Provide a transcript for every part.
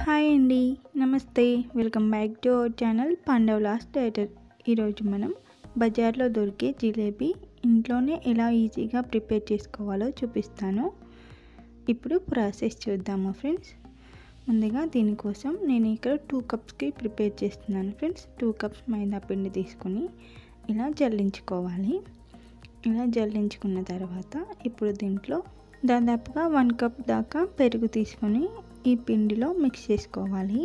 hi అండి నమస్తే welcome back to our channel Pandavlas theatre ఈరోజు మనం బజార్లో దొరికే జిలేబీ ఇంట్లోనే ఎలా ఈజీగా ప్రిపేర్ చేసుకోవాలో చూపిస్తాను ఇప్పుడు ప్రాసెస్ చూద్దాము ఫ్రెండ్స్ ముందుగా దీనికోసం నేను ఇక్కడ టూ కప్స్కి ప్రిపేర్ చేస్తున్నాను ఫ్రెండ్స్ టూ కప్స్ మైదా పిండి తీసుకొని ఇలా జల్లించుకోవాలి ఇలా జల్లించుకున్న తర్వాత ఇప్పుడు దీంట్లో దాదాపుగా వన్ కప్ దాకా పెరుగు తీసుకొని ఈ పిండిలో మిక్స్ చేసుకోవాలి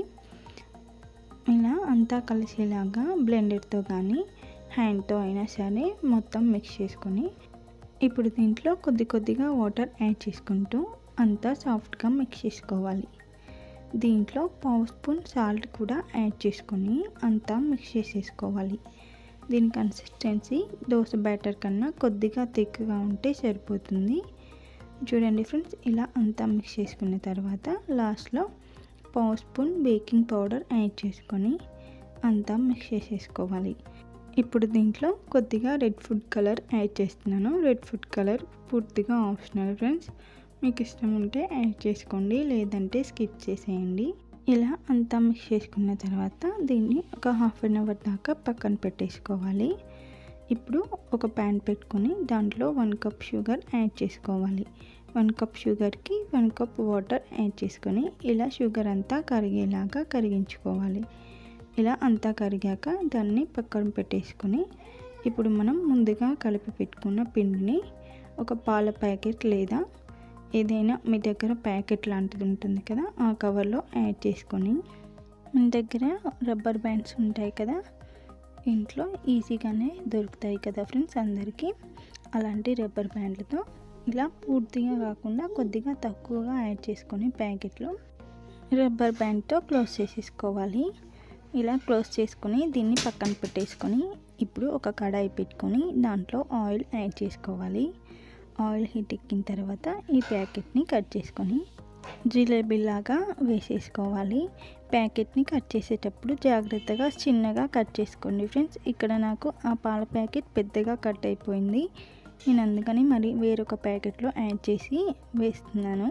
ఇలా అంతా కలిసేలాగా బ్లెండర్తో కానీ హ్యాండ్తో అయినా సరే మొత్తం మిక్స్ చేసుకొని ఇప్పుడు దీంట్లో కొద్ది కొద్దిగా వాటర్ యాడ్ చేసుకుంటూ అంతా సాఫ్ట్గా మిక్స్ చేసుకోవాలి దీంట్లో పావు స్పూన్ సాల్ట్ కూడా యాడ్ చేసుకొని అంతా మిక్స్ చేసేసుకోవాలి దీని కన్సిస్టెన్సీ దోశ బ్యాటర్ కన్నా కొద్దిగా థిక్గా ఉంటే సరిపోతుంది చూడండి ఫ్రెండ్స్ ఇలా అంతా మిక్స్ చేసుకున్న తర్వాత లాస్ట్లో పావు స్పూన్ బేకింగ్ పౌడర్ యాడ్ చేసుకొని అంతా మిక్స్ చేసేసుకోవాలి ఇప్పుడు దీంట్లో కొద్దిగా రెడ్ ఫుడ్ కలర్ యాడ్ చేస్తున్నాను రెడ్ ఫుడ్ కలర్ పూర్తిగా ఆప్షనల్ ఫ్రెండ్స్ మీకు ఇష్టం ఉంటే యాడ్ చేసుకోండి లేదంటే స్కిప్ చేసేయండి ఇలా అంతా మిక్స్ చేసుకున్న తర్వాత దీన్ని ఒక హాఫ్ అన్ అవర్ దాకా పక్కన పెట్టేసుకోవాలి ఇప్పుడు ఒక ప్యాన్ పెట్టుకొని దాంట్లో వన్ కప్ షుగర్ యాడ్ చేసుకోవాలి వన్ కప్ షుగర్కి వన్ కప్ వాటర్ యాడ్ చేసుకొని ఇలా షుగర్ అంతా కరిగేలాగా కరిగించుకోవాలి ఇలా అంతా కరిగాక దాన్ని పక్కన పెట్టేసుకొని ఇప్పుడు మనం ముందుగా కలిపి పెట్టుకున్న పిండిని ఒక పాల ప్యాకెట్ లేదా ఏదైనా మీ దగ్గర ప్యాకెట్ లాంటిది ఉంటుంది కదా ఆ కవర్లో యాడ్ చేసుకొని మన దగ్గర రబ్బర్ బ్యాండ్స్ ఉంటాయి కదా ఇంట్లో ఈజీగానే దొరుకుతాయి కదా ఫ్రెండ్స్ అందరికీ అలాంటి రబ్బర్ బ్యాండ్లతో ఇలా పూర్తిగా కాకుండా కొద్దిగా తక్కువగా యాడ్ చేసుకొని ప్యాకెట్లో రబ్బర్ బ్యాండ్తో క్లోజ్ చేసేసుకోవాలి ఇలా క్లోజ్ చేసుకొని దీన్ని పక్కన పెట్టేసుకొని ఇప్పుడు ఒక కడాయి పెట్టుకొని దాంట్లో ఆయిల్ యాడ్ చేసుకోవాలి ఆయిల్ హీట్ ఎక్కిన తర్వాత ఈ ప్యాకెట్ని కట్ చేసుకొని జిలేబీలాగా వేసేసుకోవాలి ప్యాకెట్ని కట్ చేసేటప్పుడు జాగ్రత్తగా చిన్నగా కట్ చేసుకోండి ఫ్రెండ్స్ ఇక్కడ నాకు ఆ పాల ప్యాకెట్ పెద్దగా కట్ అయిపోయింది నేను అందుకని మరి వేరొక ప్యాకెట్లో యాడ్ చేసి వేస్తున్నాను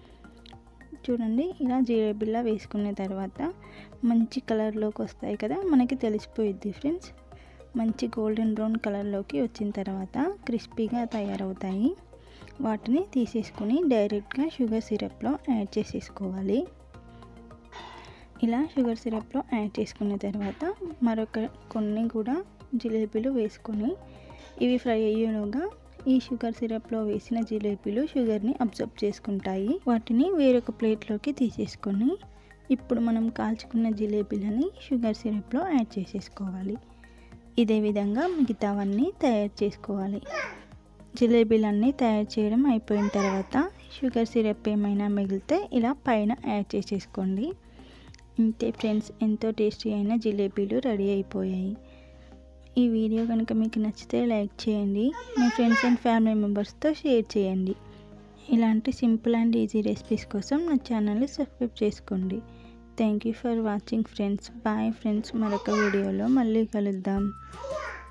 చూడండి ఇలా జిలేబీలా వేసుకున్న తర్వాత మంచి కలర్లోకి వస్తాయి కదా మనకి తెలిసిపోయిద్ది ఫ్రెండ్స్ మంచి గోల్డెన్ బ్రౌన్ కలర్లోకి వచ్చిన తర్వాత క్రిస్పీగా తయారవుతాయి వాటిని తీసేసుకొని డైరెక్ట్గా షుగర్ సిరప్లో యాడ్ చేసేసుకోవాలి ఇలా షుగర్ సిరప్లో యాడ్ చేసుకున్న తర్వాత మరొక కొన్ని కూడా జిలేబీలు వేసుకొని ఇవి ఫ్రై అయ్యేలోగా ఈ షుగర్ సిరప్లో వేసిన జిలేబీలు షుగర్ని అబ్జర్వ్ చేసుకుంటాయి వాటిని వేరొక ప్లేట్లోకి తీసేసుకొని ఇప్పుడు మనం కాల్చుకున్న జిలేబీలని షుగర్ సిరప్లో యాడ్ చేసేసుకోవాలి ఇదే విధంగా మిగతావన్నీ తయారు చేసుకోవాలి జిలేబీలన్నీ తయారు చేయడం అయిపోయిన తర్వాత షుగర్ సిరప్ ఏమైనా మిగిలితే ఇలా పైన యాడ్ చేసేసుకోండి ఇంతే ఫ్రెండ్స్ ఎంతో టేస్టీ అయిన జిలేబీలు రెడీ అయిపోయాయి ఈ వీడియో కనుక మీకు నచ్చితే లైక్ చేయండి మీ ఫ్రెండ్స్ అండ్ ఫ్యామిలీ మెంబర్స్తో షేర్ చేయండి ఇలాంటి సింపుల్ అండ్ ఈజీ రెసిపీస్ కోసం నా ఛానల్ని సబ్స్క్రైబ్ చేసుకోండి thank you for watching friends bye friends మరొక వీడియోలో మళ్ళీ కలుద్దాం